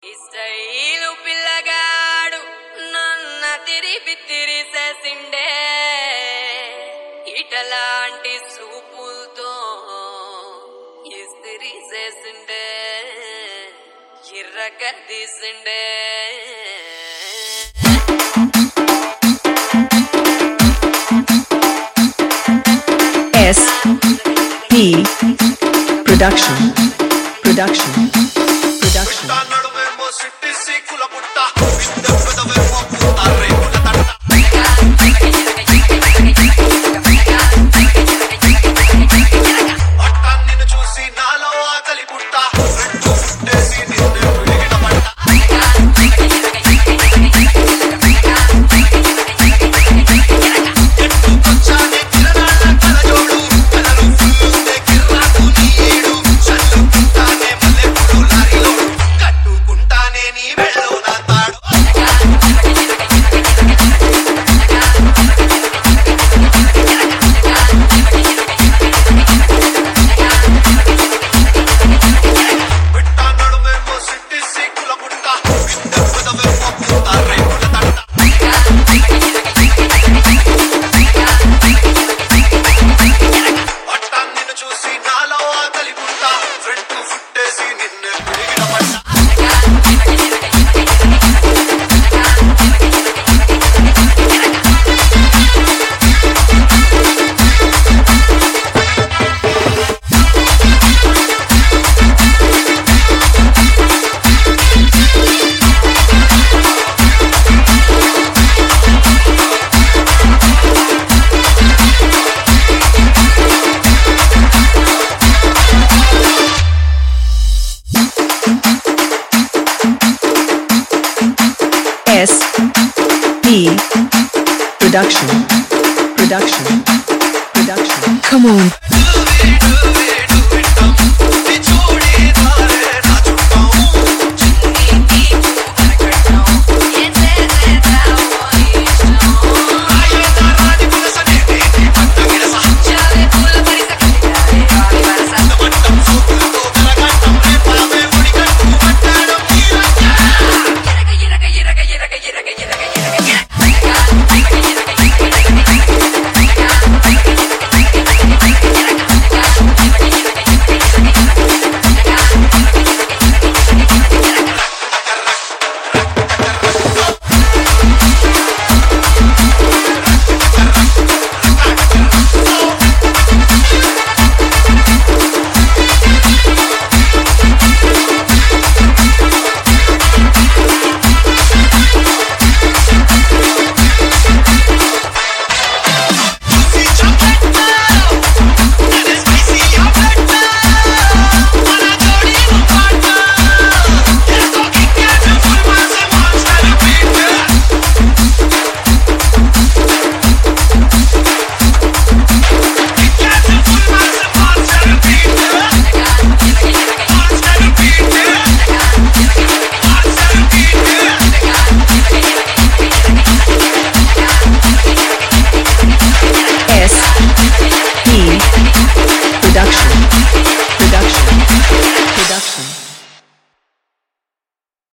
ఇస్రాయిలు పిల్లగాడు నన్న తిరిగి తిరిసేసిండే ఇటలాంటి సూపులతో ఇస్తిరి చేసిండే ఎర్రగా తీసిండే S P Production Production Production నడుమేమో సిట్టి సీకుల బుట్ట విందె పెదవేమో పూత రేకుల తట్ట పట్ట నిన్ను చూసి నాలో ఆకలి పుట్ట రెండు పుట్టేసి నిన్ను పిడిగిన పట్ట ఎత్తుకొచ్చానే కిరణాల కలజోడు కలరు ఫుల్లుందే కిర్రాకు నీ ఏడు చల్లుకుంటానే మల్లెపూలు లారీలోడు కట్టుకుంటానే నీ వెళ్ళో నా తాడు బిట్ట నడుమేమో సిట్టి సీకుల బుట్ట విందె పెదవేమో పూత రేకుల తట్ట పట్ట నిన్ను చూసి నాలో ఆకలి పుట్ట ఫ్రంట్ ఫుట్టేసి నిన్ను పిడిగిన పట్ట S P Production Production Production Come on